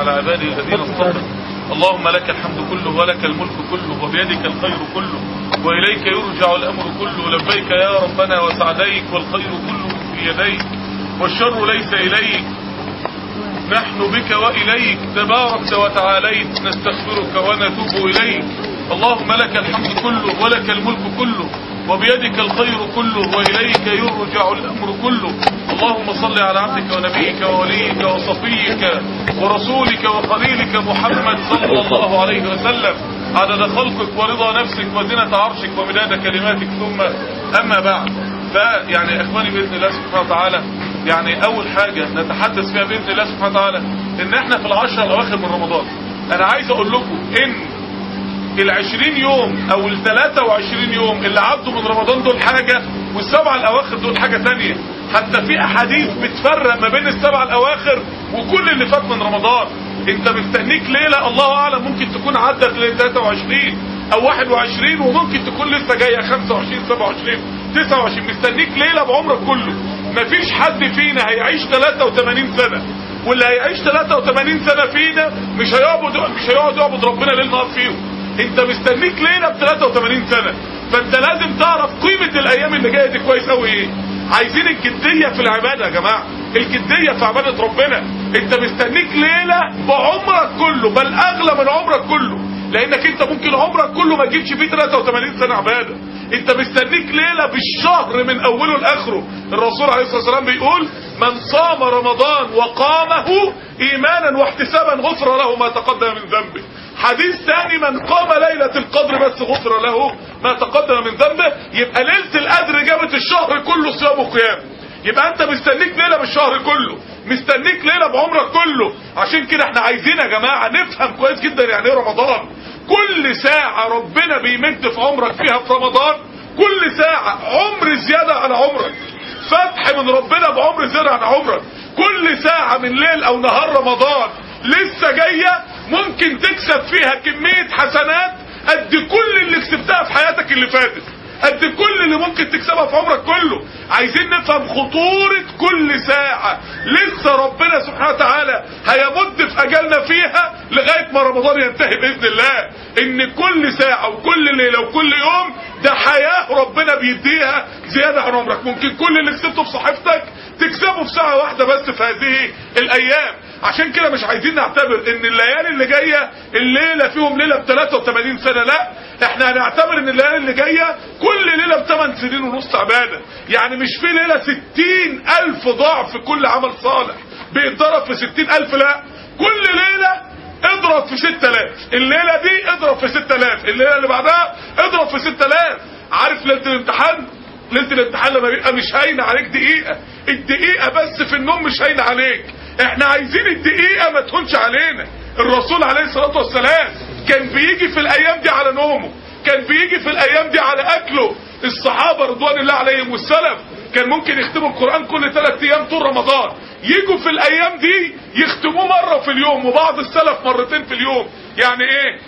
على عباده الذين اصطفى اللهم لك الحمد كله ولك الملك كله وبيدك الخير كله وإليك يرجع الأمر كله لبيك يا ربنا وسعديك والخير كله في يديك والشر ليس إليك نحن بك وإليك تباركت وتعاليت نستغفرك ونتوب إليك اللهم لك الحمد كله ولك الملك كله وبيدك الخير كله وإليك يرجع الأمر كله اللهم صل على عبدك ونبيك ووليك وصفيك ورسولك وخليلك محمد صلى الله عليه وسلم عدد خلقك ورضا نفسك وزنة عرشك ومداد كلماتك ثم أما بعد فيعني إخواني بإذن الله سبحانه وتعالى يعني أول حاجة نتحدث فيها بإذن الله سبحانه وتعالى إن إحنا في العشرة الأواخر من رمضان أنا عايز أقول لكم إن العشرين يوم او الثلاثة وعشرين يوم اللي عدوا من رمضان دول حاجة والسبعة الاواخر دول حاجة تانية حتى في احاديث بتفرق ما بين السبعة الاواخر وكل اللي فات من رمضان انت مستنيك ليلة الله اعلم ممكن تكون عدت ل 23 او 21 وممكن تكون لسه جاية 25 27 29 مستنيك ليلة بعمرك كله مفيش حد فينا هيعيش 83 سنة واللي هيعيش 83 سنة فينا مش هيعبد مش هيقعد يعبد ربنا ليل نهار فيهم انت مستنيك ليلة ب 83 سنة فانت لازم تعرف قيمة الايام اللي جاية دي كويس قوي ايه عايزين الجدية في العبادة يا جماعة الجدية في عبادة ربنا انت مستنيك ليلة بعمرك كله بل اغلى من عمرك كله لانك انت ممكن عمرك كله ما تجيبش فيه 83 سنة عبادة انت مستنيك ليلة بالشهر من اوله لاخره الرسول عليه الصلاة والسلام بيقول من صام رمضان وقامه ايمانا واحتسابا غفر له ما تقدم من ذنبه حديث ثاني من قام ليلة القدر بس غفر له ما تقدم من ذنبه يبقى ليلة القدر جابت الشهر كله صيام وقيام يبقى انت مستنيك ليلة بالشهر كله مستنيك ليلة بعمرك كله عشان كده احنا عايزين يا جماعة نفهم كويس جدا يعني ايه رمضان كل ساعة ربنا بيمد في عمرك فيها في رمضان كل ساعة عمر زيادة على عمرك فتح من ربنا بعمر زيادة عن عمرك كل ساعة من ليل او نهار رمضان لسه جاية ممكن تكسب فيها كمية حسنات قد كل اللي كسبتها في حياتك اللي فاتت قد كل اللي ممكن تكسبها في عمرك كله عايزين نفهم خطورة كل ساعة لسه ربنا سبحانه وتعالى هيمد في اجلنا فيها لغاية ما رمضان ينتهي بإذن الله ان كل ساعة وكل ليلة وكل يوم ده حياة ربنا بيديها زيادة عن عمرك ممكن كل اللي كسبته في صحيفتك تكسبه في ساعة واحدة بس في هذه الايام عشان كده مش عايزين نعتبر ان الليالي اللي جاية الليلة فيهم ليلة ب 83 سنة لا احنا هنعتبر ان الليالي اللي جاية كل ليلة ب 8 سنين ونص عبادة يعني مش في ليلة 60 الف ضعف كل عمل صالح بيتضرب في 60 الف لا كل ليلة اضرب في 6000 الليلة دي اضرب في 6000 الليلة اللي بعدها اضرب في 6000 عارف ليلة الامتحان ليلة الامتحان لما بيبقى مش هاينة عليك دقيقة الدقيقة بس في النوم مش هاينة عليك احنا عايزين الدقيقة ما تهونش علينا الرسول عليه الصلاة والسلام كان بيجي في الايام دي على نومه كان بيجي في الايام دي على اكله الصحابة رضوان الله عليهم والسلف كان ممكن يختموا القرآن كل ثلاث ايام طول رمضان يجوا في الايام دي يختموه مرة في اليوم وبعض السلف مرتين في اليوم يعني ايه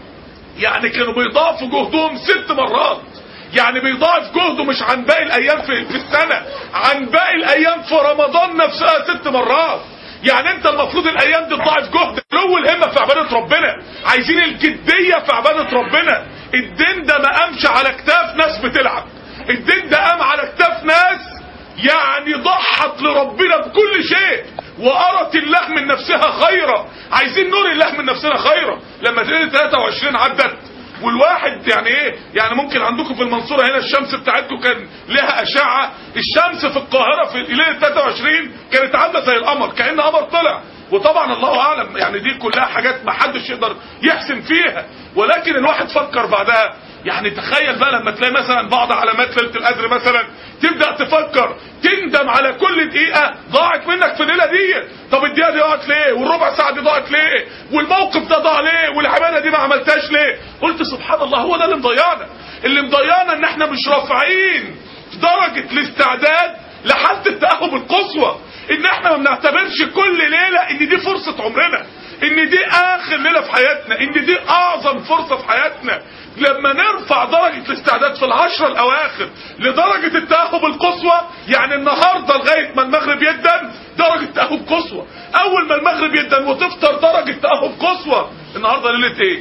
يعني كانوا بيضاعفوا جهدهم ست مرات يعني بيضاعف جهده مش عن باقي الايام في, في السنة عن باقي الايام في رمضان نفسها ست مرات يعني انت المفروض الايام دي تضاعف جهد لو الهمة في عبادة ربنا عايزين الجدية في عبادة ربنا الدين ده ما قامش على كتاف ناس بتلعب الدين ده قام على كتاف ناس يعني ضحت لربنا بكل شيء وأرت الله من نفسها خيرا عايزين نور الله من نفسنا خيرا لما تلاقي 23 عدت والواحد يعني ايه يعني ممكن عندكم في المنصورة هنا الشمس بتاعتكم كان لها اشعة الشمس في القاهرة في ليلة 23 كانت عاملة زي القمر كأن قمر طلع وطبعا الله اعلم يعني دي كلها حاجات ما حدش يقدر يحسن فيها ولكن الواحد فكر بعدها يعني تخيل بقى لما تلاقي مثلا بعض علامات ليله القدر مثلا تبدا تفكر تندم على كل دقيقه ضاعت منك في الليله دي طب الدقيقه دي ضاعت ليه والربع ساعه دي ضاعت ليه والموقف ده ضاع ليه والعباده دي ما عملتهاش ليه قلت سبحان الله هو ده اللي مضيعنا اللي مضيعنا ان احنا مش رافعين درجه الاستعداد لحاله التاهب القصوى ان احنا ما بنعتبرش كل ليله ان دي فرصه عمرنا ان دي اخر ليله في حياتنا ان دي اعظم فرصه في حياتنا لما نرفع درجه الاستعداد في العشره الاواخر لدرجه التاهب القصوى يعني النهارده لغايه ما المغرب يدن درجه تاهب قصوى اول ما المغرب يدن وتفطر درجه تاهب قصوى النهارده ليله ايه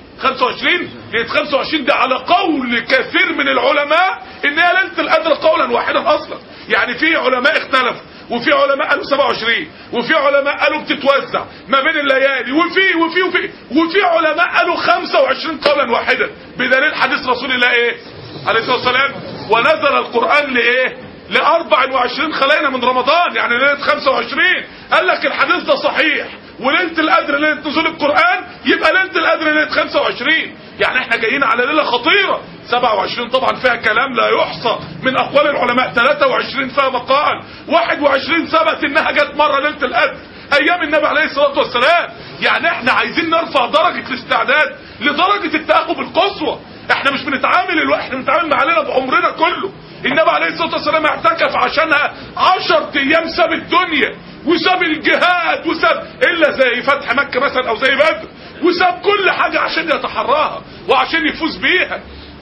25 ليله 25 ده على قول كثير من العلماء ان هي ليله القدر قولا واحدا اصلا يعني في علماء اختلفوا وفي علماء قالوا 27 وفي علماء قالوا بتتوزع ما بين الليالي وفي وفي وفي وفي علماء قالوا 25 قولا واحدا بدليل حديث رسول الله ايه عليه الصلاه والسلام ونزل القران لايه ل 24 خلينا من رمضان يعني ليله 25 قال لك الحديث ده صحيح وليله القدر ليله نزول القران يبقى ليله القدر ليله 25 يعني احنا جايين على ليله خطيره 27 طبعا فيها كلام لا يحصى من اقوال العلماء 23 فيها مقال 21 ثبت انها جت مره ليله القدر ايام النبي عليه الصلاه والسلام يعني احنا عايزين نرفع درجه الاستعداد لدرجه التاهب القصوى احنا مش بنتعامل الوقت احنا بنتعامل مع ليله بعمرنا كله النبي عليه الصلاه والسلام اعتكف عشانها 10 ايام ساب الدنيا وساب الجهاد وساب الا زي فتح مكه مثلا او زي بدر وساب كل حاجه عشان يتحراها وعشان يفوز بيها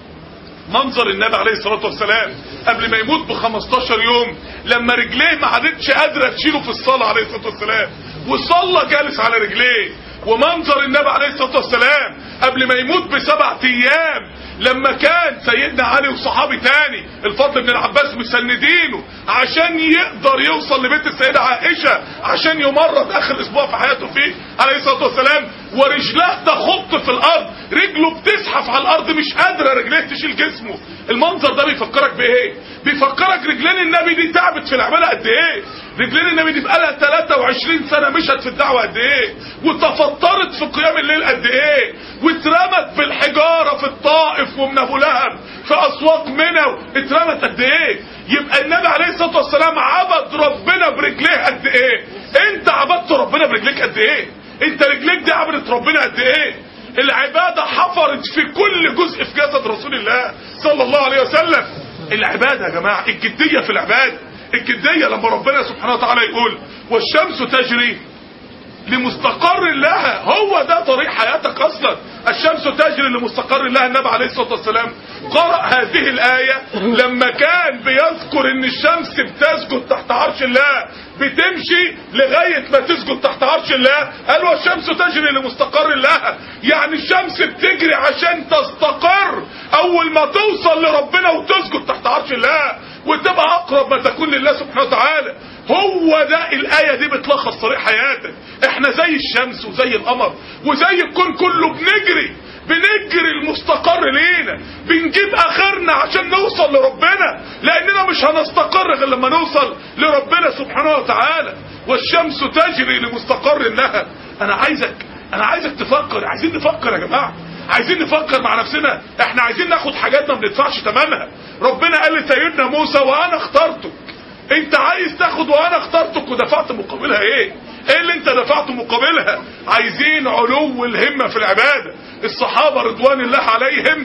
منظر النبي عليه الصلاه والسلام قبل ما يموت ب 15 يوم لما رجليه ما عادتش قادره تشيله في الصلاه عليه الصلاه والسلام وصلى جالس على رجليه ومنظر النبي عليه الصلاه والسلام قبل ما يموت بسبع ايام لما كان سيدنا علي وصحابي تاني الفضل بن العباس مسندينه عشان يقدر يوصل لبيت السيدة عائشة عشان يمرض اخر اسبوع في حياته فيه عليه الصلاة والسلام ورجلاه تخط في الارض رجله بتزحف على الارض مش قادرة رجليه تشيل جسمه المنظر ده بيفكرك بايه بيفكرك رجلين النبي دي تعبت في العبادة قد ايه رجلين النبي دي بقالها 23 سنة مشت في الدعوة قد ايه وتفطرت في قيام الليل قد ايه واترمت في الحجارة في الطائف ومن ابو لهب في اسواق منى اترمت قد ايه يبقى النبي عليه الصلاة والسلام عبد ربنا برجليه قد ايه انت عبدت ربنا برجليك قد ايه انت رجليك دي عبدت ربنا قد ايه العبادة حفرت في كل جزء في جسد رسول الله صلى الله عليه وسلم العبادة يا جماعة الجدية في العبادة الجدية لما ربنا سبحانه وتعالى يقول والشمس تجري لمستقر لها هو ده طريق حياتك اصلا الشمس تجري لمستقر لها النبي عليه الصلاة والسلام قرأ هذه الآية لما كان بيذكر ان الشمس بتسجد تحت عرش الله بتمشي لغاية ما تسجد تحت عرش الله قال والشمس تجري لمستقر لها يعني الشمس بتجري عشان تستقر اول ما توصل لربنا وتسجد تحت عرش الله وتبقى اقرب ما تكون لله سبحانه وتعالى هو ده الآية دي بتلخص طريق حياتك احنا زي الشمس وزي القمر وزي الكون كله بنجري بنجري المستقر لينا بنجيب اخرنا عشان نوصل لربنا لاننا مش هنستقر غير لما نوصل لربنا سبحانه وتعالى والشمس تجري لمستقر لها انا عايزك انا عايزك تفكر عايزين نفكر يا جماعه عايزين نفكر مع نفسنا احنا عايزين ناخد حاجات ما بندفعش ثمنها ربنا قال لسيدنا موسى وانا اخترتك انت عايز تاخد وانا اخترتك ودفعت مقابلها ايه ايه اللي انت دفعته مقابلها عايزين علو الهمة في العبادة الصحابة رضوان الله عليهم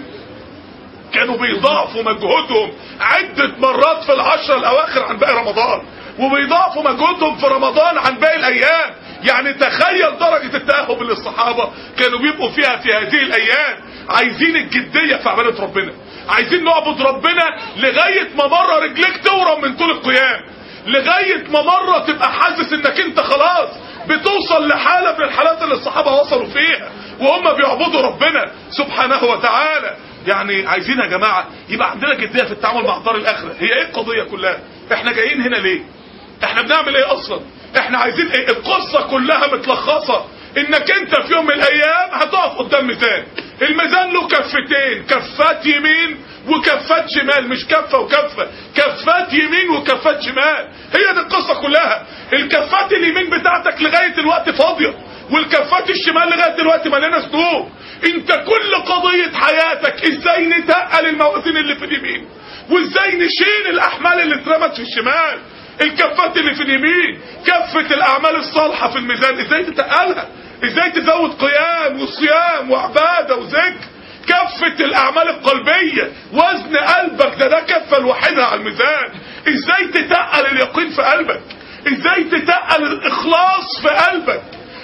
كانوا بيضاعفوا مجهودهم عدة مرات في العشرة الاواخر عن باقي رمضان وبيضاعفوا مجهودهم في رمضان عن باقي الايام يعني تخيل درجة التأهب اللي الصحابة كانوا بيبقوا فيها في هذه الايام عايزين الجدية في عبادة ربنا عايزين نعبد ربنا لغاية ما مرة رجليك تورم من طول القيام لغاية ما مرة تبقى حاسس انك انت خلاص بتوصل لحالة من الحالات اللي الصحابة وصلوا فيها وهم بيعبدوا ربنا سبحانه وتعالى يعني عايزين يا جماعة يبقى عندنا جدية في التعامل مع دار الاخرة هي ايه القضية كلها احنا جايين هنا ليه احنا بنعمل ايه اصلا احنا عايزين ايه القصة كلها متلخصة انك انت في يوم من الايام هتقف قدام ميزان الميزان له كفتين كفات يمين وكفات شمال مش كفة وكفة كفات يمين وكفات شمال هي دي القصة كلها الكفات اليمين بتاعتك لغاية الوقت فاضية والكفات الشمال لغاية دلوقتي مليانة صدور انت كل قضية حياتك ازاي نتقل الموازين اللي في اليمين وازاي نشيل الاحمال اللي اترمت في الشمال الكفات اللي في اليمين كفة الاعمال الصالحة في الميزان ازاي تتقلها ازاي تزود قيام وصيام وعبادة وذكر كفة الاعمال القلبية وزن قلبك ده ده كفة لوحدها على الميزان ازاي تتقل اليقين في قلبك ازاي تتقل الاخلاص في قلبك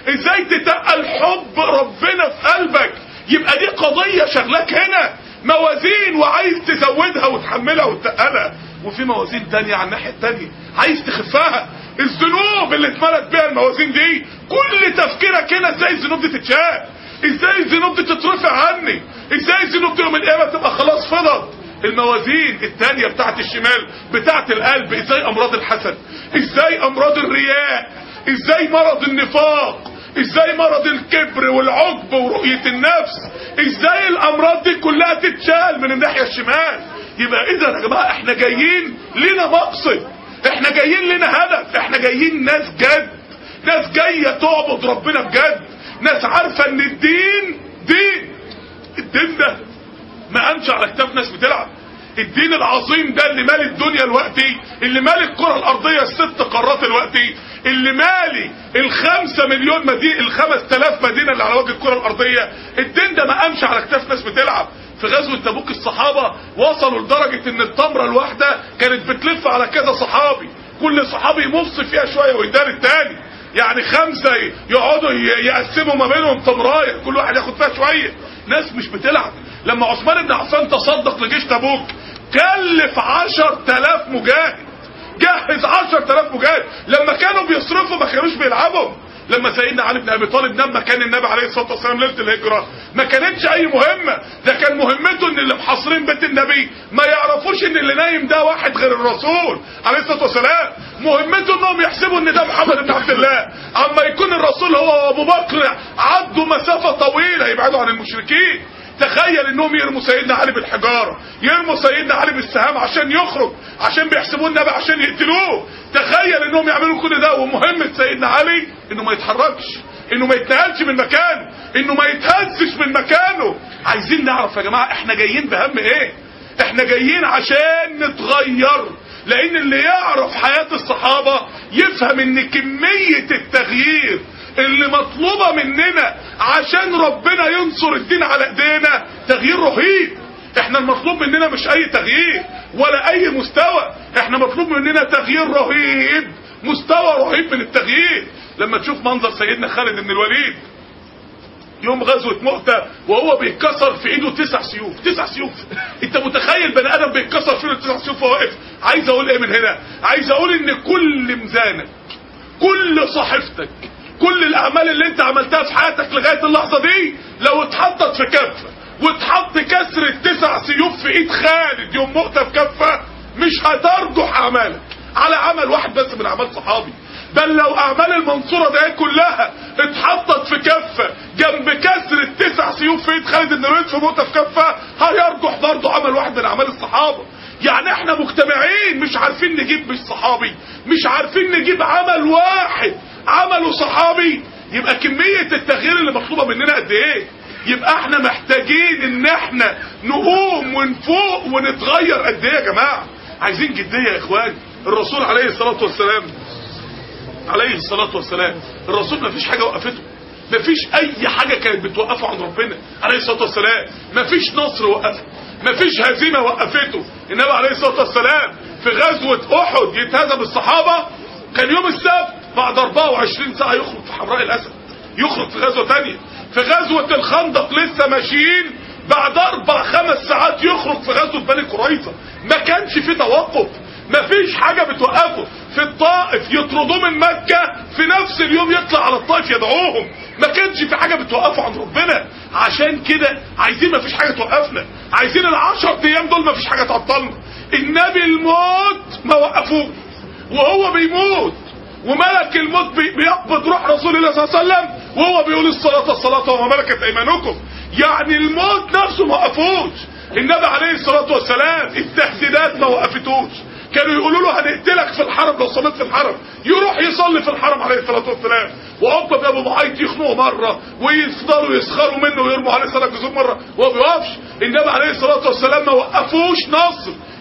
ازاي تتقل حب ربنا في قلبك يبقى دي قضية شغلك هنا موازين وعايز تزودها وتحملها وتقلها وفي موازين تانية على الناحية التانية عايز تخفها الذنوب اللي اتملت بيها الموازين دي كل تفكيرك هنا ازاي الذنوب دي تتشال ازاي الذنوب دي تترفع عني ازاي الذنوب دي يوم القيامة تبقى خلاص فضت الموازين التانية بتاعت الشمال بتاعت القلب ازاي امراض الحسد ازاي امراض الرياء ازاي مرض النفاق ازاي مرض الكبر والعجب ورؤية النفس ازاي الامراض دي كلها تتشال من الناحية الشمال يبقى اذا يا جماعة احنا جايين لنا مقصد احنا جايين لنا هدف احنا جايين ناس جد ناس جاية تعبد ربنا بجد ناس عارفة ان الدين دين الدين ده ما قامش على كتاف ناس بتلعب الدين العظيم ده اللي مالي الدنيا الوقتي اللي مالي الكرة الارضية الست قارات الوقتي اللي مالي الخمسة مليون مدينة الخمس تلاف مدينة اللي على وجه الكرة الارضية الدين ده ما قامش على كتاف ناس بتلعب في غزوة تبوك الصحابة وصلوا لدرجة ان التمرة الواحدة كانت بتلف على كذا صحابي كل صحابي يمص فيها شوية ويدار التاني يعني خمسة يقعدوا يقسموا ما بينهم تمراية كل واحد ياخد فيها شوية ناس مش بتلعب لما عثمان بن عفان تصدق لجيش تبوك كلف عشر تلاف مجاهد جهز عشر تلاف مجاهد لما كانوا بيصرفوا ما كانوش بيلعبوا لما سيدنا علي بن ابي طالب نام مكان النبي عليه الصلاه والسلام ليله الهجره ما كانتش اي مهمه ده كان مهمته ان اللي محاصرين بيت النبي ما يعرفوش ان اللي نايم ده واحد غير الرسول عليه الصلاه والسلام مهمته انهم يحسبوا ان ده محمد بن عبد الله اما يكون الرسول هو ابو بكر عدوا مسافه طويله يبعدوا عن المشركين تخيل انهم يرموا سيدنا علي بالحجارة يرموا سيدنا علي بالسهام عشان يخرج عشان بيحسبوه النبي عشان يقتلوه تخيل انهم يعملوا كل ده ومهمة سيدنا علي انه ما يتحركش انه ما يتنقلش من مكانه انه ما يتهزش من مكانه عايزين نعرف يا جماعة احنا جايين بهم ايه احنا جايين عشان نتغير لان اللي يعرف حياة الصحابة يفهم ان كمية التغيير اللي مطلوبة مننا عشان ربنا ينصر الدين على ايدينا تغيير رهيب احنا المطلوب مننا مش اي تغيير ولا اي مستوى احنا مطلوب مننا تغيير رهيب مستوى رهيب من التغيير لما تشوف منظر سيدنا خالد بن الوليد يوم غزوة مؤتة وهو بيتكسر في ايده تسع سيوف تسع سيوف انت متخيل بني ادم بيتكسر في ايده تسع سيوف وهو واقف عايز اقول ايه من هنا عايز اقول ان كل ميزانك كل صحيفتك كل الاعمال اللي انت عملتها في حياتك لغاية اللحظة دي لو اتحطت في كفة واتحط كسر التسع سيوف في ايد خالد يوم مؤتة في كفة مش هترجح اعمالك على عمل واحد بس من اعمال صحابي بل لو اعمال المنصورة دي كلها اتحطت في كفة جنب كسر التسع سيوف في ايد خالد بن الوليد في مؤتة في كفة هيرجح برضه عمل واحد من اعمال الصحابة يعني احنا مجتمعين مش عارفين نجيب مش صحابي مش عارفين نجيب عمل واحد عمله صحابي يبقى كمية التغيير اللي مطلوبة مننا قد ايه يبقى احنا محتاجين ان احنا نقوم ونفوق ونتغير قد ايه يا جماعة عايزين جدية يا اخوان الرسول عليه الصلاة والسلام عليه الصلاة والسلام الرسول ما فيش حاجة وقفته ما فيش اي حاجة كانت بتوقفه عن ربنا عليه الصلاة والسلام ما فيش نصر وقفه ما فيش هزيمة وقفته النبي عليه الصلاة والسلام في غزوة احد يتهزم الصحابة كان يوم السبت بعد 24 ساعة يخرج في حمراء الاسد يخرج في غزوة تانية في غزوة الخندق لسه ماشيين بعد اربع خمس ساعات يخرج في غزوة بني قريظة ما كانش في توقف ما فيش حاجة بتوقفه في الطائف يطردوه من مكة في نفس اليوم يطلع على الطائف يدعوهم ما كانش في حاجة بتوقفه عن ربنا عشان كده عايزين ما فيش حاجة توقفنا عايزين العشر ايام دول ما فيش حاجة تعطلنا النبي الموت ما وقفوه وهو بيموت وملك الموت بي بيقبض روح رسول الله صلى الله عليه وسلم وهو بيقول الصلاة الصلاة وما ملكت ايمانكم يعني الموت نفسه ما وقفوش النبي عليه الصلاة والسلام التهديدات ما وقفتوش كانوا يقولوا له هنقتلك في الحرم لو صليت في الحرم يروح يصلي في الحرم عليه الصلاة والسلام وعقبة بن ابو معيط يخنقه مرة ويفضلوا يسخروا منه ويرموا عليه صلاة جزور مرة وهو بيوقفش النبي عليه الصلاة والسلام ما وقفوش نصر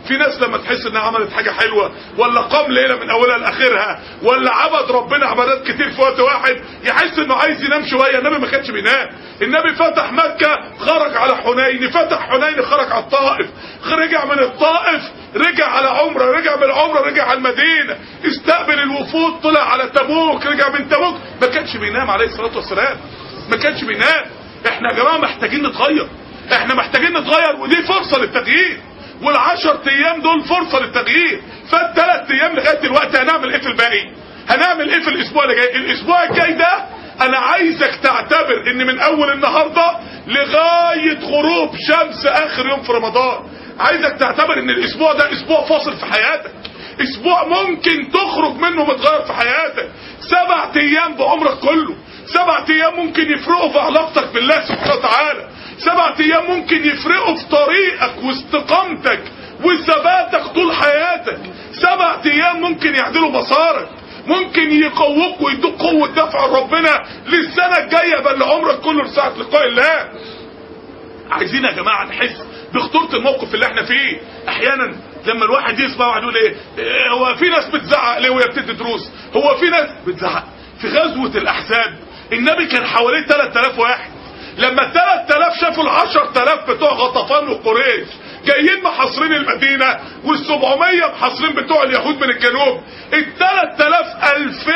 في ناس لما تحس انها عملت حاجه حلوه ولا قام ليله من اولها لاخرها ولا عبد ربنا عبادات كتير في وقت واحد يحس انه عايز ينام شويه النبي ما كانش بينام النبي فتح مكه خرج على حنين فتح حنين خرج على الطائف رجع من الطائف رجع على عمره رجع من العمره رجع على المدينه استقبل الوفود طلع على تبوك رجع من تبوك ما كانش بينام عليه الصلاه والسلام ما كانش بينام احنا يا جماعه محتاجين نتغير احنا محتاجين نتغير ودي فرصه للتغيير والعشر ايام دول فرصه للتغيير فالثلاث ايام لغايه دلوقتي هنعمل ايه في الباقي هنعمل ايه في الاسبوع اللي جاي الاسبوع الجاي ده انا عايزك تعتبر ان من اول النهارده لغايه غروب شمس اخر يوم في رمضان عايزك تعتبر ان الاسبوع ده اسبوع فاصل في حياتك اسبوع ممكن تخرج منه متغير في حياتك سبع ايام بعمرك كله سبع ايام ممكن يفرقوا في علاقتك بالله سبحانه وتعالى سبع ايام ممكن يفرقوا في طريقك واستقامتك وثباتك طول حياتك سبع ايام ممكن يعدلوا مسارك ممكن يقووك ويدوك قوة دفع ربنا للسنة الجاية بل عمرك كله لساعة لقاء الله عايزين يا جماعة نحس بخطورة الموقف اللي احنا فيه احيانا لما الواحد يسمع واحد يقول ايه إيه، هو في ناس بتزعق ليه وهي بتدي دروس هو في ناس بتزعق في غزوة الاحزاب النبي كان حواليه 3000 واحد لما ال 3000 شافوا ال 10000 بتوع غطفان وقريش جايين محاصرين المدينة وال 700 محاصرين بتوع اليهود من الجنوب ال 3000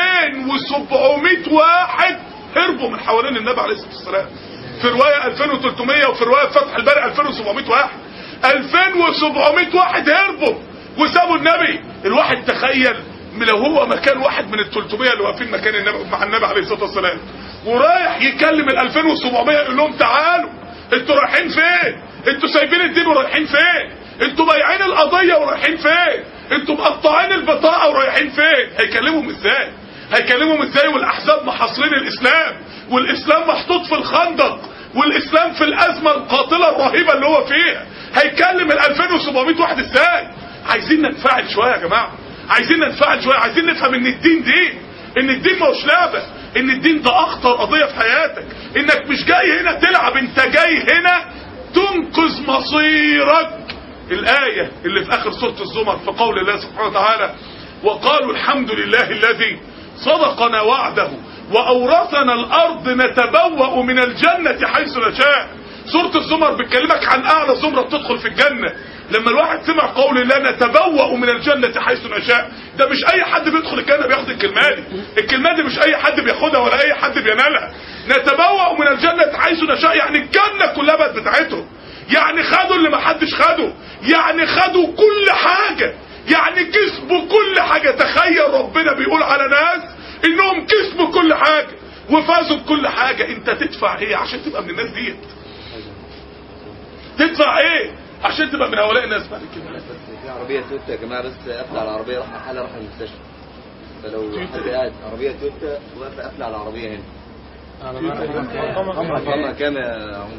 2700 واحد هربوا من حوالين النبي عليه الصلاة والسلام في رواية 2300 وفي رواية فتح الباري 2700 واحد 2700 واحد هربوا وسابوا النبي الواحد تخيل لو هو مكان واحد من ال 300 اللي واقفين مكان النبي مع النبي عليه الصلاه والسلام ورايح يكلم ال 2700 يقول لهم تعالوا انتوا رايحين فين؟ انتوا سايبين الدين ورايحين فين؟ انتوا بايعين القضيه ورايحين فين؟ انتوا مقطعين البطاقه ورايحين فين؟ هيكلمهم ازاي؟ هيكلمهم ازاي والاحزاب محاصرين الاسلام والاسلام محطوط في الخندق والاسلام في الازمه القاتله الرهيبه اللي هو فيها هيكلم ال 2700 واحد ازاي؟ عايزين ننفعل شويه يا جماعه عايزين ننفعل شويه عايزين نفهم ان الدين دين ان الدين مش لعبه ان الدين ده اخطر قضيه في حياتك انك مش جاي هنا تلعب انت جاي هنا تنقذ مصيرك الايه اللي في اخر سوره الزمر في قول الله سبحانه وتعالى وقالوا الحمد لله الذي صدقنا وعده واورثنا الارض نتبوأ من الجنه حيث نشاء سوره الزمر بتكلمك عن اعلى زمره بتدخل في الجنه لما الواحد سمع قول الله نتبوأ من الجنة حيث نشاء ده مش اي حد بيدخل الجنة بياخد الكلمة دي الكلمة دي مش اي حد بياخدها ولا اي حد بينالها نتبوأ من الجنة حيث نشاء يعني الجنة كلها بقت بتاعتهم يعني خدوا اللي ما حدش خده يعني خدوا كل حاجة يعني كسبوا كل حاجة تخيل ربنا بيقول على ناس انهم كسبوا كل حاجة وفازوا بكل حاجة انت تدفع ايه عشان تبقى من الناس ديت تدفع ايه عشان تبقى من هؤلاء الناس بعد كده بس في عربية تويوتا يا جماعة بس قافلة على العربية راح حالة راح المستشفى فلو حد قاعد عربية تويوتا واقفة قافلة على العربية هنا رقمها كام يا عمر؟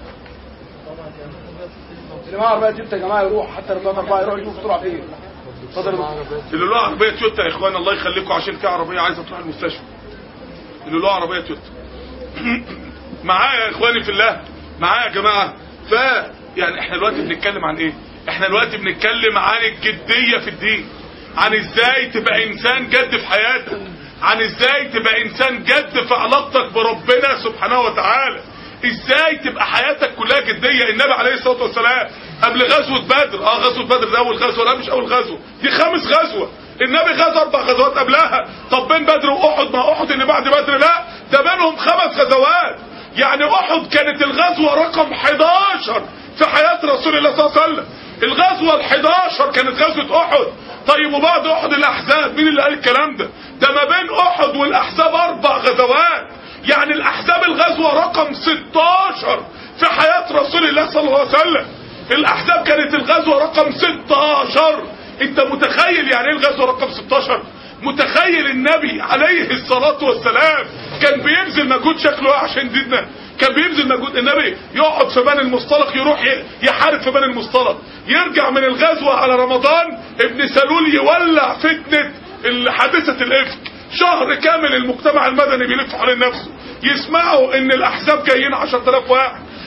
اللي معاه عربيه تويوتا يا جماعه يروح حتى لو كان اربعه يروح يشوف بسرعه فين اتفضل يا دكتور. اللي له عربيه تويوتا يا اخوان الله يخليكم عشان في عربيه عايزه تروح المستشفى اللي له عربيه تويوتا معايا يا اخواني في الله معايا يا جماعه ف يعني احنا دلوقتي بنتكلم عن ايه احنا دلوقتي بنتكلم عن الجديه في الدين عن ازاي تبقى انسان جد في حياتك عن ازاي تبقى انسان جد في علاقتك بربنا سبحانه وتعالى ازاي تبقى حياتك كلها جديه النبي عليه الصلاه والسلام قبل غزوه بدر اه غزوه بدر ده اول غزوه لا مش اول غزوه دي خامس غزوه النبي غزا اربع غزوات قبلها طب بين بدر واحد ما احد اللي بعد بدر لا ده بينهم خمس غزوات يعني احد كانت الغزوه رقم 11 في حياه رسول الله صلى الله عليه وسلم الغزوه ال11 كانت غزوه احد طيب وبعد احد الاحزاب مين اللي قال الكلام ده ده ما بين احد والاحزاب اربع غزوات يعني الاحزاب الغزوه رقم 16 في حياه رسول الله صلى الله عليه وسلم الاحزاب كانت الغزوه رقم 16 انت متخيل يعني ايه الغزوه رقم 16 متخيل النبي عليه الصلاة والسلام كان بيبذل مجهود شكله ايه عشان ديننا كان بيبذل مجهود النبي يقعد في بني المصطلق يروح ي- يحارب في بني المصطلق يرجع من الغزوة على رمضان ابن سلول يولع فتنة حادثة الافك شهر كامل المجتمع المدني بيلف حوالين نفسه يسمعوا ان الاحزاب جايين 10000 واحد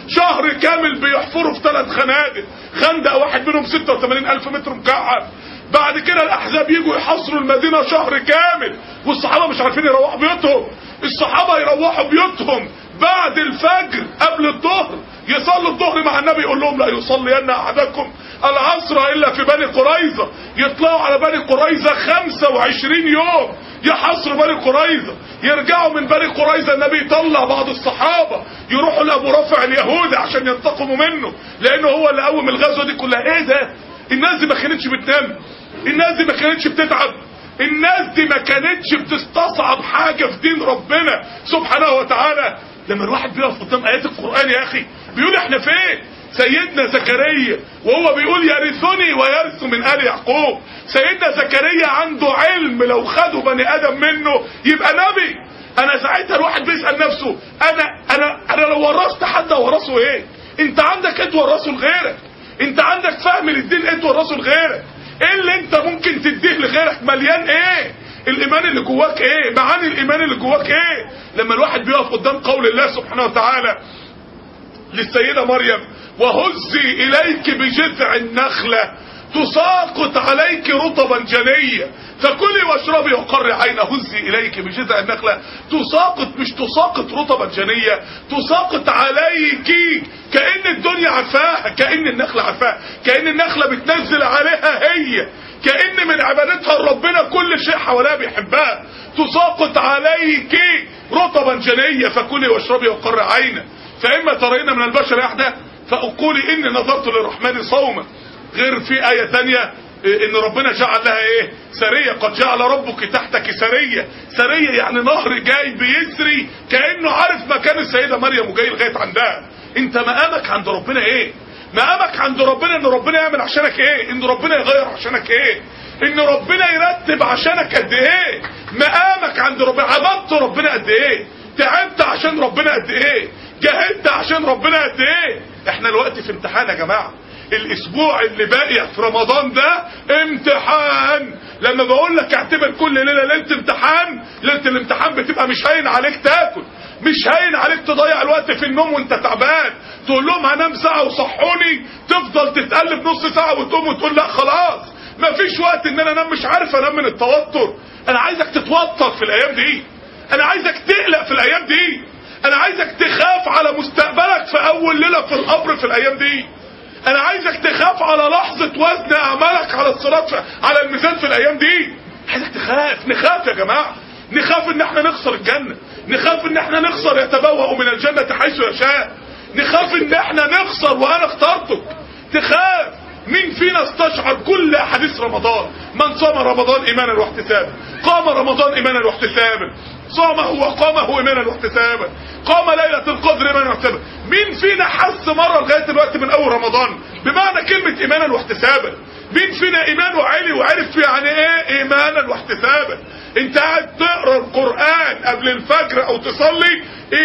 شهر كامل بيحفروا في ثلاث خنادق خندق واحد منهم 86 ألف متر مكعب بعد كده الأحزاب يجوا يحصروا المدينة شهر كامل والصحابة مش عارفين يروحوا بيوتهم الصحابة يروحوا بيوتهم بعد الفجر قبل الظهر يصلوا الظهر مع النبي يقول لهم لا يصلين أحدكم العصر إلا في بني قريظة يطلعوا على بني قريظة 25 يوم يحصروا بني قريظة يرجعوا من بني قريظة النبي يطلع بعض الصحابة يروحوا لأبو رافع اليهودي عشان ينتقموا منه لأنه هو اللي قوم الغزوة دي كلها إيه ده الناس دي ما كانتش بتنام الناس دي ما كانتش بتتعب الناس دي ما كانتش بتستصعب حاجة في دين ربنا سبحانه وتعالى لما الواحد بيقف قدام آيات القرآن يا أخي بيقول احنا فين سيدنا زكريا وهو بيقول يرثني ويرث من آل يعقوب سيدنا زكريا عنده علم لو خدوا بني آدم منه يبقى نبي انا ساعتها الواحد بيسأل نفسه انا انا انا لو ورثت حد ورثه ايه انت عندك ايه تورثه لغيرك انت عندك فهم للدين ايه تورثه لغيرك ايه اللي انت ممكن تديه لغيرك مليان ايه الايمان اللي جواك ايه معاني الايمان اللي جواك ايه لما الواحد بيقف قدام قول الله سبحانه وتعالى للسيدة مريم وهزي اليك بجذع النخلة تساقط عليك رطبا جنيا فكلي واشربي وقري عين هزي اليك بجذع النخلة تساقط مش تساقط رطبا جنيا تساقط عليك كأن الدنيا عفاها كأن النخلة عفاها كأن النخلة بتنزل عليها هي كأن من عبادتها ربنا كل شيء حواليها بيحبها تساقط عليك رطبا جنيا فكلي واشربي وقري عينا فإما ترين من البشر أحدا فأقولي إني نظرت للرحمن صوما غير في آية تانية إن ربنا جعل لها إيه سرية قد جعل ربك تحتك سرية سرية يعني نهر جاي بيسري كأنه عارف مكان السيدة مريم وجاي لغاية عندها انت مقامك عند ربنا ايه مقامك عند ربنا ان ربنا يعمل عشانك ايه ان ربنا يغير عشانك ايه ان ربنا يرتب عشانك قد ايه مقامك عند ربنا عبدت ربنا قد ايه تعبت عشان ربنا قد ايه جاهدت عشان ربنا قد ايه احنا الوقت في امتحان يا جماعه الاسبوع اللي باقي في رمضان ده امتحان لما بقول لك اعتبر كل ليله ليله امتحان ليله الامتحان بتبقى مش هين عليك تاكل مش هين عليك تضيع الوقت في النوم وانت تعبان تقول لهم هنام ساعه وصحوني تفضل تتقلب نص ساعه وتقوم وتقول لا خلاص مفيش وقت ان انا انام مش عارف انام من التوتر انا عايزك تتوتر في الايام دي انا عايزك تقلق في الايام دي انا عايزك تخاف على مستقبلك في اول ليله في القبر في الايام دي انا عايزك تخاف على لحظه وزن اعمالك على الصراط على الميزان في الايام دي عايزك تخاف نخاف يا جماعه نخاف ان احنا نخسر الجنه نخاف ان احنا نخسر يتبوأ من الجنه حيث يشاء نخاف ان احنا نخسر وانا اخترتك تخاف مين فينا استشعر كل احاديث رمضان من صام رمضان ايمانا واحتسابا قام رمضان ايمانا واحتسابا صامه وقامه ايمانا واحتسابا قام ليله القدر ايمانا واحتسابا مين فينا حس مره لغايه دلوقتي من اول رمضان بمعنى كلمه ايمانا واحتسابا مين فينا ايمانه عالي وعرف يعني ايه ايمانا واحتسابا انت قاعد تقرا القران قبل الفجر او تصلي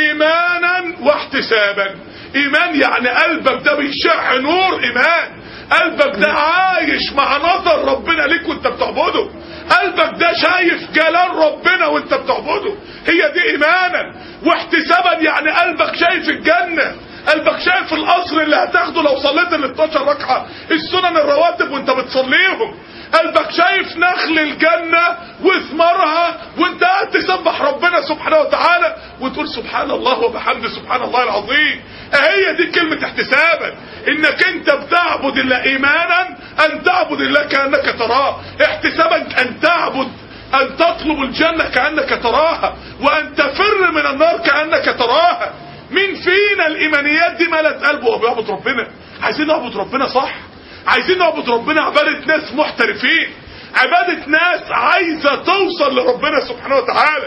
ايمانا واحتسابا ايمان يعني قلبك ده بيشع نور ايمان قلبك ده عايش مع نظر ربنا ليك وانت بتعبده قلبك ده شايف جلال ربنا وانت بتعبده هي دي ايمانا واحتسابا يعني قلبك شايف الجنة قلبك شايف القصر اللي هتاخده لو صليت ال 12 ركعة السنن الرواتب وانت بتصليهم قلبك شايف نخل الجنة وثمارها وانت قاعد تسبح ربنا سبحانه وتعالى وتقول سبحان الله وبحمده سبحان الله العظيم هي دي كلمة احتسابا انك انت بتعبد الله ايمانا ان تعبد الله كأنك تراه احتسابا ان تعبد ان تطلب الجنة كأنك تراها وان تفر من النار كأنك تراها مين فينا الايمانيات دي ملت قلبه وهو بيعبد ربنا عايزين نعبد ربنا صح عايزين نعبد ربنا عبادة ناس محترفين عبادة ناس عايزة توصل لربنا سبحانه وتعالى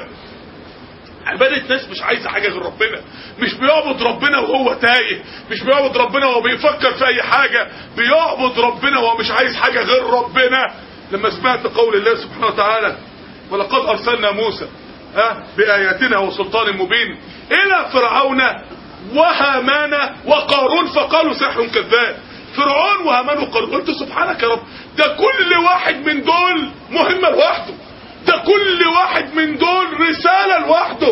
عبادة ناس مش عايزة حاجة غير ربنا مش بيعبد ربنا وهو تايه مش بيعبد ربنا وهو بيفكر في اي حاجة بيعبد ربنا وهو مش عايز حاجة غير ربنا لما سمعت قول الله سبحانه وتعالى ولقد ارسلنا موسى ها بآياتنا وسلطان مبين الى فرعون وهامان وقارون فقالوا سحر كذاب فرعون وهامان وقارون قلت سبحانك يا رب ده كل واحد من دول مهمة لوحده ده كل واحد من دول رسالة لوحده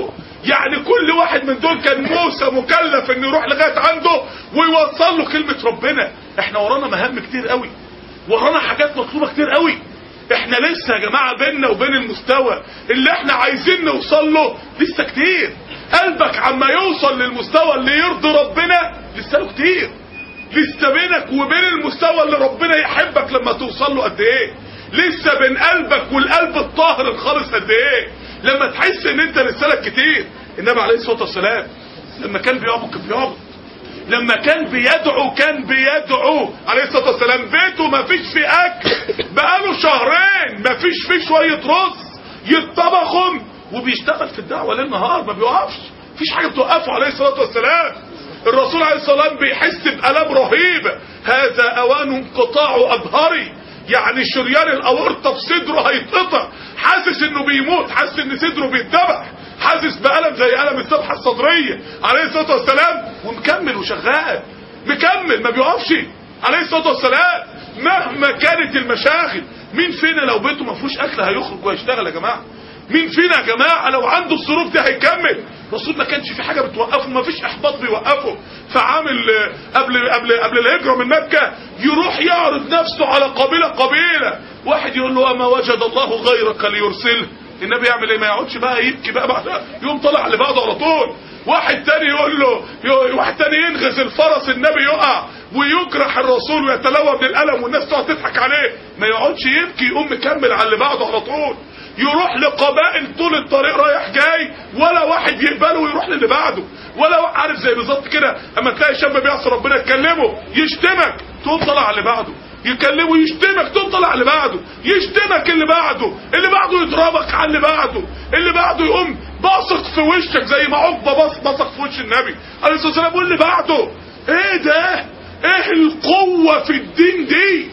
يعني كل واحد من دول كان موسى مكلف انه يروح لغايه عنده ويوصل له كلمه ربنا احنا ورانا مهام كتير قوي ورانا حاجات مطلوبه كتير قوي احنا لسه يا جماعه بيننا وبين المستوى اللي احنا عايزين نوصل له لسه كتير قلبك عما يوصل للمستوى اللي يرضي ربنا لسه له كتير لسه بينك وبين المستوى اللي ربنا يحبك لما توصل له قد ايه لسه بين قلبك والقلب الطاهر الخالص قد ايه لما تحس ان انت لسه لك كتير النبي عليه الصلاه والسلام لما كان بيعبد كان بيعبد لما كان بيدعو كان بيدعو عليه الصلاه والسلام بيته ما فيش فيه اكل بقاله شهرين ما فيش فيه شويه رز يتطبخهم وبيشتغل في الدعوه ليل نهار ما بيوقفش مفيش حاجه بتوقفه عليه الصلاه والسلام الرسول عليه الصلاه والسلام بيحس بالام رهيبه هذا اوان انقطاع ابهري يعني شريان الاورطه في صدره هيتقطع حاسس انه بيموت حاسس ان صدره بيتذبح حاسس بألم زي ألم الذبحة الصدرية عليه الصلاة والسلام ومكمل وشغال مكمل ما بيقفش عليه الصلاة والسلام مهما كانت المشاغل مين فينا لو بيته ما فيهوش أكل هيخرج ويشتغل يا جماعة مين فينا يا جماعة لو عنده الظروف دي هيكمل الرسول ما كانش في حاجة بتوقفه ما فيش إحباط بيوقفه فعامل قبل قبل قبل الهجرة من مكة يروح يعرض نفسه على قبيلة قبيلة واحد يقول له أما وجد الله غيرك ليرسله النبي يعمل ايه ما يقعدش بقى يبكي بقى بعد يقوم طلع لبعضه على طول واحد تاني يقول له واحد تاني ينغز الفرس النبي يقع ويجرح الرسول ويتلوى من الالم والناس تقعد تضحك عليه ما يقعدش يبكي يقوم مكمل على اللي بعده على طول يروح لقبائل طول الطريق رايح جاي ولا واحد يقبله ويروح للي بعده ولا عارف زي بالظبط كده اما تلاقي شاب بيعصي ربنا يكلمه يشتمك تقوم طلع على اللي بعده يكلمه يشتمك تقوم طلع اللي بعده يشتمك اللي بعده اللي بعده يضربك على اللي بعده اللي بعده يقوم باصق في وشك زي ما عقبه بص بصق في وش النبي عليه الصلاه والسلام واللي بعده ايه ده ايه القوه في الدين دي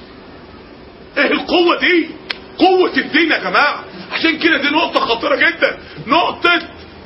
ايه القوه دي قوه الدين يا جماعه عشان كده دي نقطه خطيره جدا نقطه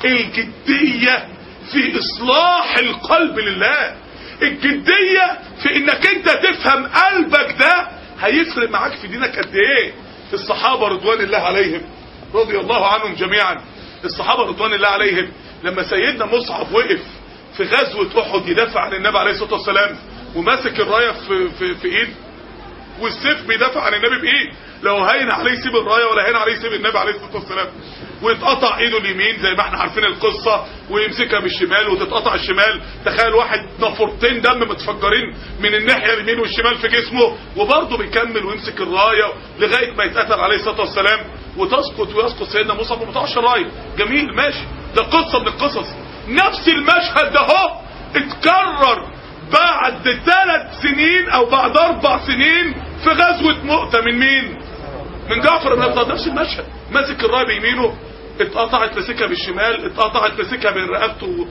الجديه في اصلاح القلب لله الجدية في انك انت تفهم قلبك ده هيفرق معاك في دينك قد ايه الصحابة رضوان الله عليهم رضي الله عنهم جميعا الصحابة رضوان الله عليهم لما سيدنا مصعب وقف في غزوة احد يدافع عن النبي عليه الصلاة والسلام وماسك الراية في, في, في ايد والسيف بيدافع عن النبي بايد لو هين عليه يسيب الرايه ولا هين عليه يسيب النبي عليه الصلاه والسلام ويتقطع ايده اليمين زي ما احنا عارفين القصه ويمسكها بالشمال وتتقطع الشمال تخيل واحد نافورتين دم متفجرين من الناحيه اليمين والشمال في جسمه وبرضه بيكمل ويمسك الرايه لغايه ما يتقتل عليه الصلاه والسلام وتسقط ويسقط سيدنا مصعب وما تقعش الرايه جميل ماشي ده قصه من القصص نفس المشهد ده اهو اتكرر بعد ثلاث سنين او بعد اربع سنين في غزوة مؤتة من مين من جعفر بن ابي نفس المشهد ماسك الرايه بيمينه اتقطعت مسكها بالشمال اتقطعت مسكها بين رقبته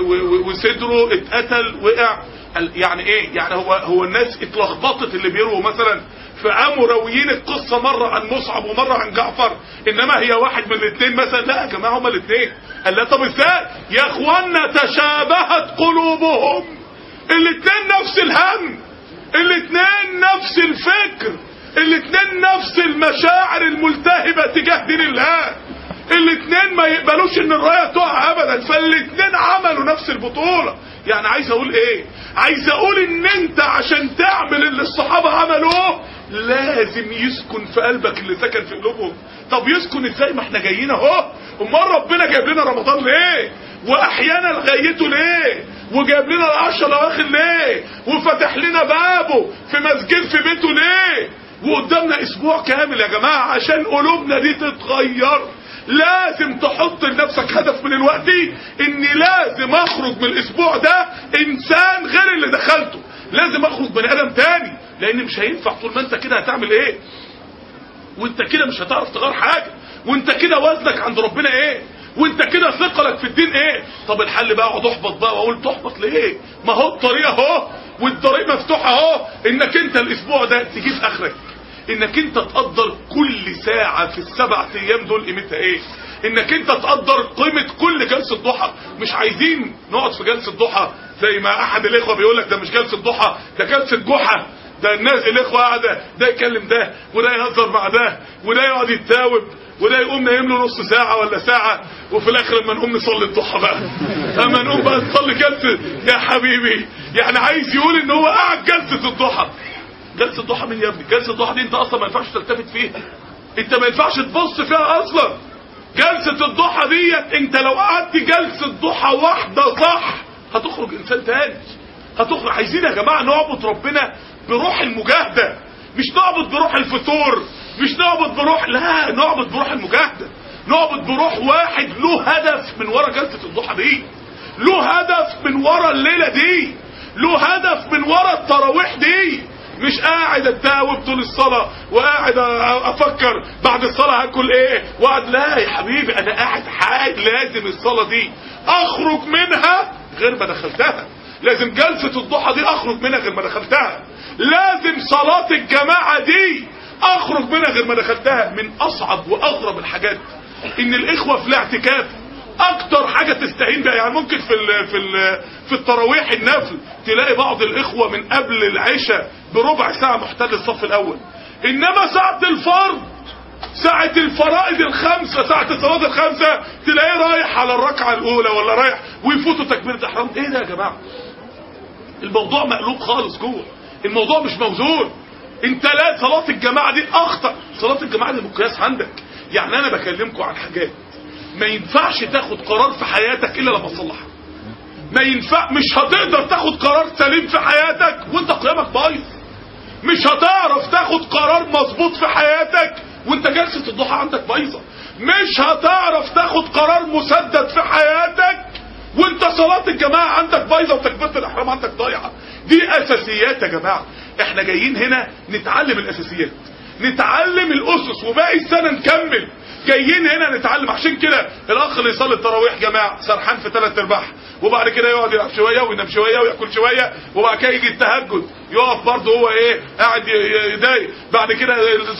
وصدره اتقتل وقع يعني ايه يعني هو هو الناس اتلخبطت اللي بيروا مثلا فقاموا راويين القصه مره عن مصعب ومره عن جعفر انما هي واحد من الاثنين مثلا لا يا جماعه هما الاثنين قال لا طب ازاي يا اخوانا تشابهت قلوبهم الاثنين نفس الهم الاثنين نفس الفكر الاثنين نفس المشاعر الملتهبة تجاه دين الله الاثنين ما يقبلوش ان الراية تقع ابدا فالاثنين عملوا نفس البطولة يعني عايز اقول ايه عايز اقول ان انت عشان تعمل اللي الصحابة عملوه لازم يسكن في قلبك اللي سكن في قلوبهم طب يسكن ازاي ما احنا جايين اهو امال ربنا جايب لنا رمضان ليه واحيانا لغايته ليه وجايب لنا العشر الاواخر ليه وفتح لنا بابه في مسجد في بيته ليه وقدامنا اسبوع كامل يا جماعة عشان قلوبنا دي تتغير لازم تحط لنفسك هدف من الوقت اني لازم اخرج من الاسبوع ده انسان غير اللي دخلته لازم اخرج بني ادم تاني لان مش هينفع طول ما انت كده هتعمل ايه وانت كده مش هتعرف تغير حاجة وانت كده وزنك عند ربنا ايه وانت كده ثقلك في الدين ايه طب الحل بقى اقعد احبط بقى واقول تحبط ليه ما هو الطريق اهو والطريق مفتوح اهو انك انت الاسبوع ده تجيب اخرك انك انت تقدر كل ساعة في السبع ايام دول قيمتها ايه انك انت تقدر قيمة كل جلسة ضحى مش عايزين نقعد في جلسة ضحى زي ما احد الاخوة بيقول لك ده مش جلسة ضحى ده جلسة جحا ده الناس الاخوة قاعدة ده يكلم ده وده يهزر مع ده وده يقعد يتاوب وده يقوم نايم له نص ساعه ولا ساعه وفي الاخر لما نقوم نصلي الضحى بقى اما نقوم بقى نصلي جلسه يا حبيبي يعني عايز يقول ان هو قاعد جلسه الضحى جلسه الضحى مين يا ابني جلسه الضحى دي انت اصلا ما ينفعش تلتفت فيها انت ما ينفعش تبص فيها اصلا جلسه الضحى ديت انت لو قعدت جلسه ضحى واحده صح هتخرج انسان تاني هتخرج عايزين يا جماعه نعبد ربنا بروح المجاهده مش نعبد بروح الفتور مش نعبد بروح لا نعبد بروح المجاهده نعبد بروح واحد له هدف من ورا جلسه الضحى دي له هدف من ورا الليله دي له هدف من ورا التراويح دي مش قاعد اتداوب طول الصلاة وقاعد افكر بعد الصلاة هاكل ايه وقعد لا يا حبيبي انا قاعد حاج لازم الصلاة دي اخرج منها غير ما دخلتها لازم جلسة الضحى دي اخرج منها غير ما دخلتها لازم صلاة الجماعة دي اخرج منها غير ما دخلتها من اصعب واغرب الحاجات ان الاخوة في الاعتكاف اكتر حاجة تستهين بها يعني ممكن في ال في ال في التراويح النفل تلاقي بعض الاخوة من قبل العشاء بربع ساعة محتل الصف الاول انما ساعة الفرض ساعة الفرائض الخمسة ساعة الصلاة الخمسة تلاقيه رايح على الركعة الاولى ولا رايح ويفوتوا تكبيرة احرام ايه ده يا جماعة الموضوع مقلوب خالص جوه الموضوع مش موزون انت لا صلاة الجماعة دي اخطأ صلاة الجماعة دي مقياس عندك يعني انا بكلمكم عن حاجات ما ينفعش تاخد قرار في حياتك الا لما تصلحها ما ينفع مش هتقدر تاخد قرار سليم في حياتك وانت قيامك بايظ مش هتعرف تاخد قرار مظبوط في حياتك وانت جلسة الضحى عندك بايظة مش هتعرف تاخد قرار مسدد في حياتك وانت صلاة الجماعة عندك بايظة وتكبيرة الاحرام عندك ضايعة دي اساسيات يا جماعة احنا جايين هنا نتعلم الاساسيات نتعلم الاسس وباقي السنة نكمل جايين هنا نتعلم عشان كده الاخ اللي يصلي التراويح جماعه سرحان في ثلاث ارباع وبعد كده يقعد يلعب شويه وينام شويه وياكل شويه وبعد كده يجي التهجد يقف برضه هو ايه قاعد يضايق بعد كده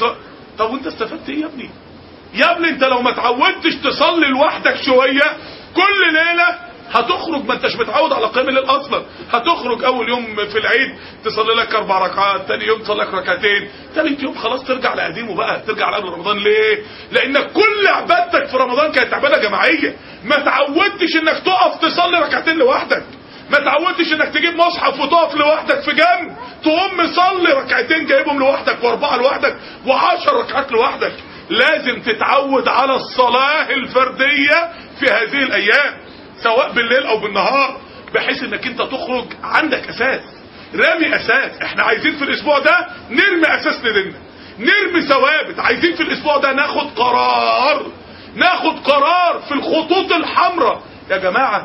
طب وانت استفدت ايه يا ابني يا ابني انت لو ما اتعودتش تصلي لوحدك شويه كل ليله هتخرج ما انتش متعود على قيام الليل اصلا هتخرج اول يوم في العيد تصلي لك اربع ركعات ثاني يوم تصلي لك ركعتين ثالث يوم خلاص ترجع لقديمه بقى ترجع لقبل رمضان ليه لانك كل عبادتك في رمضان كانت عباده جماعيه ما تعودتش انك تقف تصلي ركعتين لوحدك ما تعودتش انك تجيب مصحف وتقف لوحدك في جنب تقوم مصلي ركعتين جايبهم لوحدك واربعه لوحدك وعشر ركعات لوحدك لازم تتعود على الصلاه الفرديه في هذه الايام سواء بالليل او بالنهار بحيث انك انت تخرج عندك اساس رامي اساس احنا عايزين في الاسبوع ده نرمي اساس لديننا نرمي ثوابت عايزين في الاسبوع ده ناخد قرار ناخد قرار في الخطوط الحمراء يا جماعة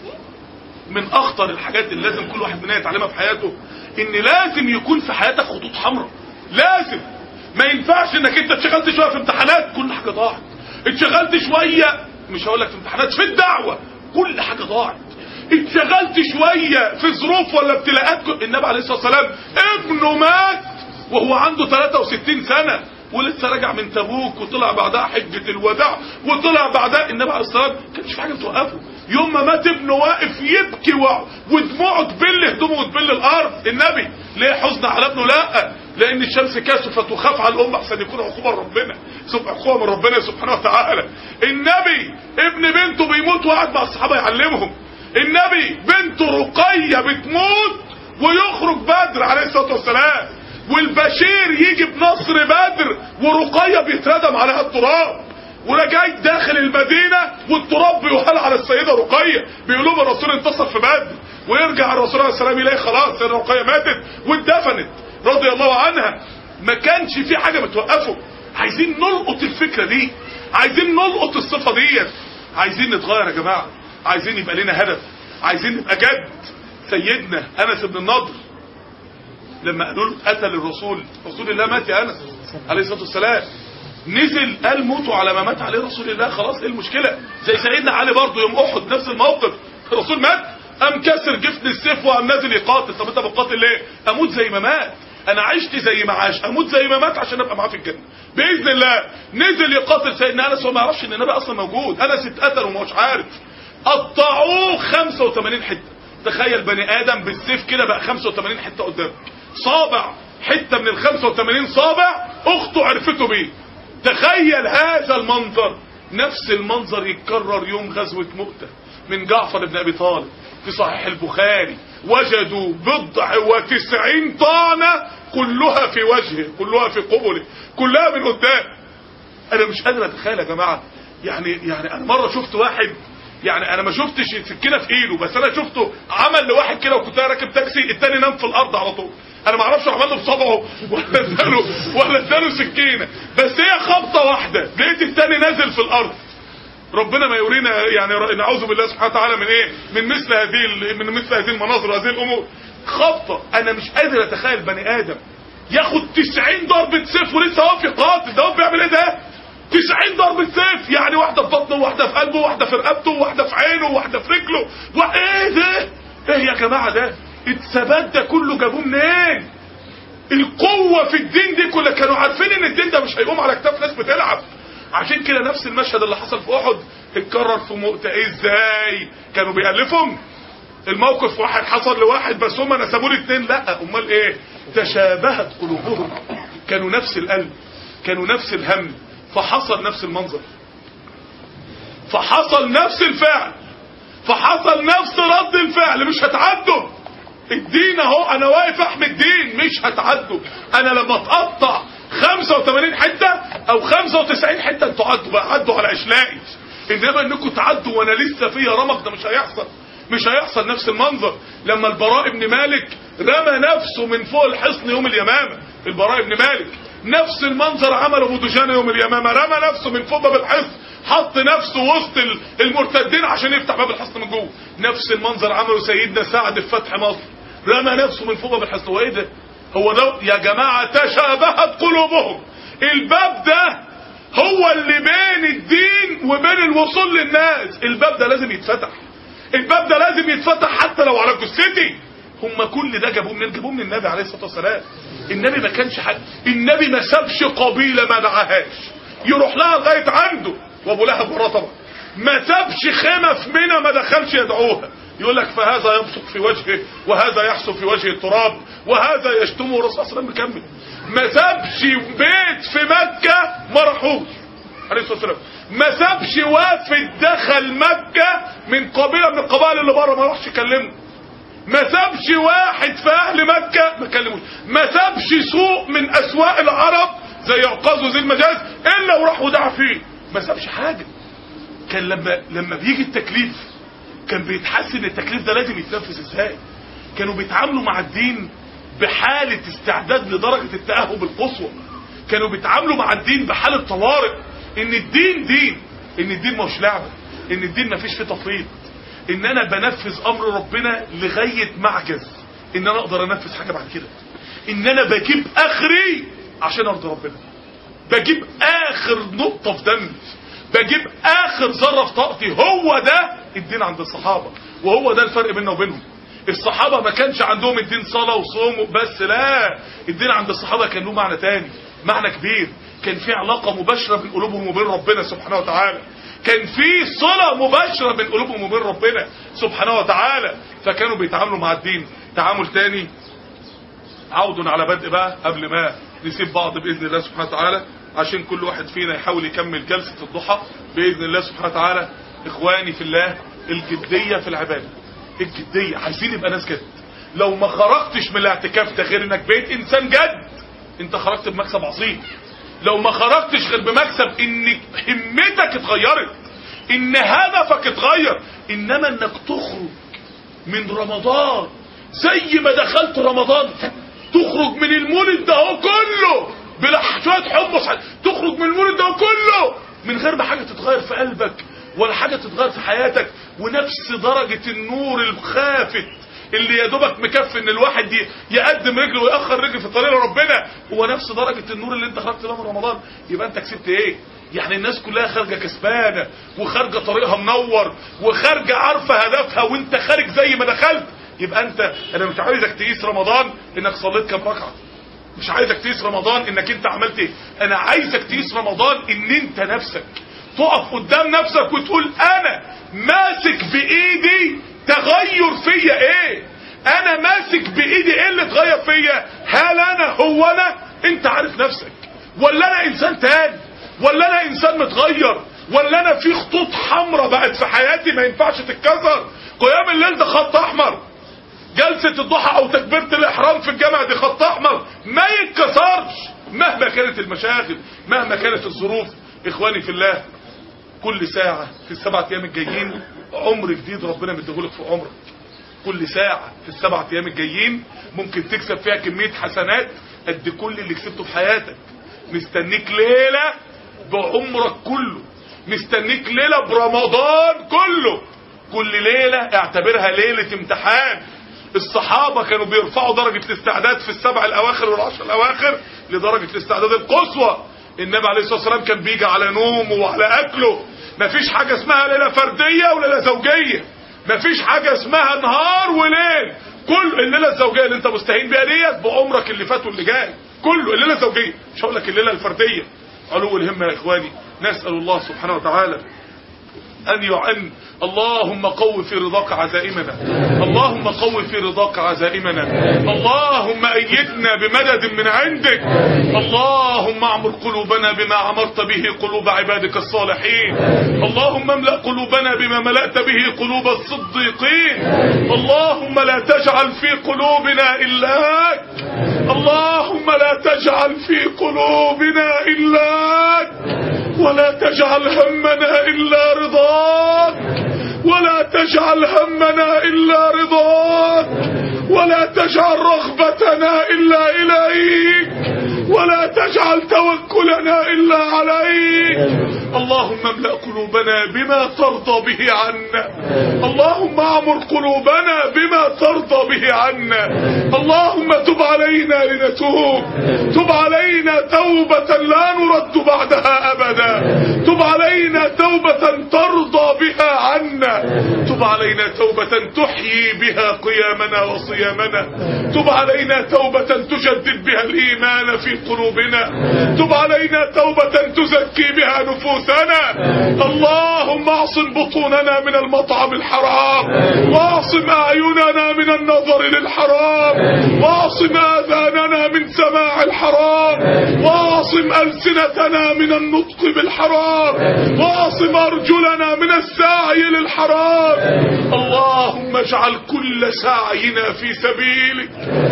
من اخطر الحاجات اللي لازم كل واحد مننا يتعلمها في حياته ان لازم يكون في حياتك خطوط حمراء لازم ما ينفعش انك انت اتشغلت شويه في امتحانات كل حاجه ضاعت اتشغلت شويه مش هقول لك في امتحانات في الدعوه كل حاجة ضاعت اتشغلت شوية في ظروف ولا ابتلاءات النبي عليه الصلاة والسلام ابنه مات وهو عنده 63 سنة ولسه راجع من تبوك وطلع بعدها حجة الوداع وطلع بعدها النبي عليه الصلاة والسلام كانش في حاجة بتوقفه يوم ما مات ابنه واقف يبكي و... ودموعه تبل هدومه وتبل الارض النبي ليه حزن على ابنه لا لان الشمس كسفت وخاف على الامه احسن يكون عقوبه ربنا عقوبه من ربنا سبحانه وتعالى النبي ابن بنته بيموت وقعد مع الصحابه يعلمهم النبي بنته رقيه بتموت ويخرج بدر عليه الصلاه والسلام والبشير يجي بنصر بدر ورقيه بيتردم عليها التراب ورجعت داخل المدينة والتراب بيوهل على السيدة رقية بيقولوا الرسول انتصر في بدر ويرجع الرسول عليه السلام يلاقي خلاص السيدة رقية ماتت واتدفنت رضي الله عنها ما كانش في حاجة بتوقفه عايزين نلقط الفكرة دي عايزين نلقط الصفة ديت عايزين نتغير يا جماعة عايزين يبقى لنا هدف عايزين نبقى جد سيدنا انس بن النضر لما قالوا له قتل الرسول رسول الله مات يا انس عليه الصلاه والسلام نزل قال موتوا على ما مات عليه رسول الله خلاص ايه المشكله زي سيدنا علي برضه يوم احد نفس الموقف الرسول مات قام كسر جفن السيف وقام نازل يقاتل طب انت بتقاتل ليه اموت زي ما مات انا عشت زي ما عاش اموت زي ما مات عشان ابقى معاه في الجنه باذن الله نزل يقاتل سيدنا انس وما ما يعرفش ان النبي اصلا موجود انس اتقتل وما هوش عارف قطعوه 85 حته تخيل بني ادم بالسيف كده بقى 85 حته قدامك صابع حته من ال 85 صابع اخته عرفته بيه تخيل هذا المنظر نفس المنظر يتكرر يوم غزوة مؤتة من جعفر بن ابي طالب في صحيح البخاري وجدوا بضع وتسعين طعنة كلها في وجهه كلها في قبله كلها من قدام انا مش قادر اتخيل يا جماعة يعني يعني انا مرة شفت واحد يعني انا ما شفتش سكينه في ايده بس انا شفته عمل لواحد كده وكنت انا راكب تاكسي التاني نام في الارض على طول انا ما اعرفش عمل له بصبعه ولا اداله ولا اداله سكينه بس هي خبطه واحده لقيت التاني نازل في الارض ربنا ما يورينا يعني نعوذ بالله سبحانه وتعالى من ايه من مثل هذه ال- من مثل هذه المناظر وهذه الامور خبطه انا مش قادر اتخيل بني ادم ياخد 90 ضربه سيف ولسه هو في قاتل ده هو بيعمل ايه ده 90 ضربة سيف يعني واحدة في بطنه وواحدة في قلبه وواحدة في رقبته وواحدة في عينه وواحدة في رجله وايه ده ايه يا جماعة ده الثبات ده كله جابوه منين القوة في الدين دي كلها كانوا عارفين ان الدين ده مش هيقوم على كتاف ناس بتلعب عشان كده نفس المشهد اللي حصل في احد اتكرر في مؤتة ايه ازاي كانوا بيألفهم الموقف واحد حصل لواحد بس هم نسبوه اتنين لا امال ايه تشابهت قلوبهم كانوا نفس القلب كانوا نفس الهم فحصل نفس المنظر فحصل نفس الفعل فحصل نفس رد الفعل مش هتعدوا الدين اهو انا واقف احمي الدين مش هتعدوا انا لما اتقطع 85 حته او 95 حته انتوا عدوا بقى عدوا على اشلائي انما انكم تعدوا وانا لسه فيا رمق ده مش هيحصل مش هيحصل نفس المنظر لما البراء بن مالك رمى نفسه من فوق الحصن يوم اليمامه البراء بن مالك نفس المنظر عمله ابو دجانه يوم اليمامه رمى نفسه من فوق باب الحصن حط نفسه وسط ال- المرتدين عشان يفتح باب الحصن من جوه نفس المنظر عمله سيدنا سعد في فتح مصر رمى نفسه من فوق باب الحصن هو ايه ده هو ده يا جماعه تشابهت قلوبهم الباب ده هو اللي بين الدين وبين الوصول للناس الباب ده لازم يتفتح الباب ده لازم يتفتح حتى لو على جثتي هم كل ده جابوه منين جابوه من النبي عليه الصلاه والسلام النبي ما كانش حد النبي ما سابش قبيله ما دعاهاش يروح لها لغايه عنده وابو لهب وراه طبعا ما سابش خيمه في منى ما دخلش يدعوها يقول لك فهذا يبصق في وجهه وهذا يحسو في وجه التراب وهذا يشتمه الرسول صلى الله عليه وسلم مكمل ما سابش بيت في مكه ما راحوش عليه الصلاه والسلام ما سابش وافد دخل مكه من قبيله من القبائل اللي بره ما راحش يكلمه ما سابش واحد في اهل مكه ما كلموش ما سابش سوق من اسواق العرب زي عقاز وزي المجاز الا وراح ودعا فيه ما سابش حاجه كان لما لما بيجي التكليف كان بيتحس ان التكليف ده لازم يتنفذ ازاي كانوا بيتعاملوا مع الدين بحالة استعداد لدرجة التأهب القصوى كانوا بيتعاملوا مع الدين بحالة طوارئ ان الدين دين ان الدين مش لعبة ان الدين مفيش فيه تفريط ان انا بنفذ امر ربنا لغاية معجز ان انا اقدر انفذ حاجة بعد كده ان انا بجيب اخري عشان ارضي ربنا بجيب اخر نقطة في دمي بجيب اخر ذرة في طاقتي هو ده الدين عند الصحابة وهو ده الفرق بيننا وبينهم الصحابة ما كانش عندهم الدين صلاة وصوم بس لا الدين عند الصحابة كان له معنى تاني معنى كبير كان في علاقة مباشرة بين قلوبهم وبين ربنا سبحانه وتعالى كان في صلة مباشرة بين قلوبهم وبين ربنا سبحانه وتعالى فكانوا بيتعاملوا مع الدين تعامل تاني عود على بدء بقى قبل ما نسيب بعض بإذن الله سبحانه وتعالى عشان كل واحد فينا يحاول يكمل جلسة الضحى بإذن الله سبحانه وتعالى إخواني في الله الجدية في العبادة الجدية عايزين يبقى ناس جد لو ما خرجتش من الاعتكاف ده غير انك بقيت انسان جد انت خرجت بمكسب عظيم لو ما خرجتش غير بمكسب ان همتك اتغيرت ان هدفك اتغير انما انك تخرج من رمضان زي ما دخلت رمضان تخرج من المولد ده هو كله بلا شويه حمص تخرج من المولد ده هو كله من غير ما حاجه تتغير في قلبك ولا حاجه تتغير في حياتك ونفس درجه النور الخافت اللي يا دوبك مكفي ان الواحد ي- يقدم رجله ويأخر رجله في طريق ربنا هو نفس درجة النور اللي انت خرجت بيها من رمضان يبقى انت كسبت ايه يعني الناس كلها خارجة كسبانة وخارجة طريقها منور وخارجة عارفة هدفها وانت خارج زي ما دخلت يبقى انت انا مش عايزك تقيس رمضان انك صليت كام ركعة مش عايزك تقيس رمضان انك انت عملت ايه انا عايزك تقيس رمضان ان انت نفسك تقف قدام نفسك وتقول انا ماسك بايدي تغير فيا ايه انا ماسك بايدي ايه اللي اتغير فيا هل انا هو انا انت عارف نفسك ولا انا انسان تاني ولا انا انسان متغير ولا انا في خطوط حمراء بقت في حياتي ما ينفعش تتكسر قيام الليل ده خط احمر جلسة الضحى او تكبيرة الاحرام في الجامع دي خط احمر ما يتكسرش مهما كانت المشاغل مهما كانت الظروف اخواني في الله كل ساعة في السبعة ايام الجايين عمر جديد ربنا مديهولك في عمرك كل ساعة في السبعة ايام الجايين ممكن تكسب فيها كمية حسنات قد كل اللي كسبته في حياتك مستنيك ليلة بعمرك كله مستنيك ليلة برمضان كله كل ليلة اعتبرها ليلة امتحان الصحابة كانوا بيرفعوا درجة الاستعداد في السبع الاواخر والعشر الاواخر لدرجة الاستعداد القصوى النبي عليه الصلاة والسلام كان بيجي على نومه وعلى اكله مفيش حاجة اسمها ليلة فردية وليلة زوجية مفيش حاجة اسمها نهار وليل كل الليلة الزوجية اللي انت مستهين بيها ديت بعمرك اللي فات واللي جاي كله الليلة الزوجية مش هقول لك الليلة الفردية علو الهمة يا اخواني نسأل الله سبحانه وتعالى أن يعن اللهم قو في رضاك عزائمنا اللهم قو في رضاك عزائمنا اللهم أيدنا بمدد من عندك اللهم اعمر قلوبنا بما عمرت به قلوب عبادك الصالحين اللهم املأ قلوبنا بما ملأت به قلوب الصديقين اللهم لا تجعل في قلوبنا إلاك اللهم لا تجعل في قلوبنا إلاك ولا تجعل همنا إلا رضاك ولا تجعل همنا إلا رضاك ولا تجعل رغبتنا إلا إليك ولا تجعل توكلنا إلا عليك اللهم املأ قلوبنا بما ترضى به عنا اللهم اعمر قلوبنا بما ترضى به عنا اللهم تب علينا لنتوب تب علينا توبة لا نرد بعدها أبدا تب علينا توبة ترضى بها عنا تب علينا توبة تحيي بها قيامنا وصيامنا تب علينا توبة تجدد بها الإيمان في قلوبنا تب علينا توبة تزكي بها نفوسنا اللهم اعصم بطوننا من المطعم الحرام واعصم أعيننا من النظر للحرام واعصم آذاننا من سماع الحرام واعصم ألسنتنا من النطق بالحرام واعصم أرجلنا من السعي للحرام اللهم اجعل كل سعينا في سبيلك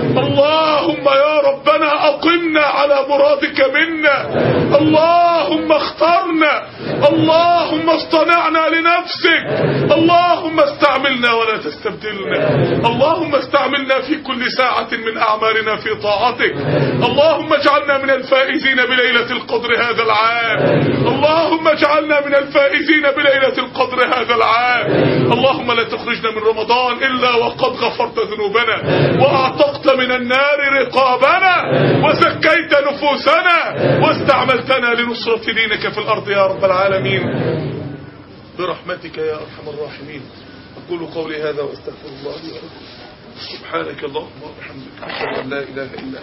اللهم يا ربنا أقمنا على مرادك منا اللهم اخترنا اللهم اصطنعنا لنفسك اللهم استعملنا ولا تستبدلنا اللهم استعملنا في كل ساعة من أعمالنا في طاعتك اللهم اجعلنا من الفائزين بليلة القدر هذا العام اللهم اجعلنا من الفائزين بليلة القدر هذا العام اللهم لا تخرجنا من رمضان إلا وقد غفرت ذنوبنا وأعتقت من النار رقابنا وزكيت نفوسنا واستعملتنا لنصرة دينك في الأرض يا رب العالمين برحمتك يا أرحم الراحمين أقول قولي هذا وأستغفر الله لي ولكم سبحانك اللهم وبحمدك أشهد أن لا إله إلا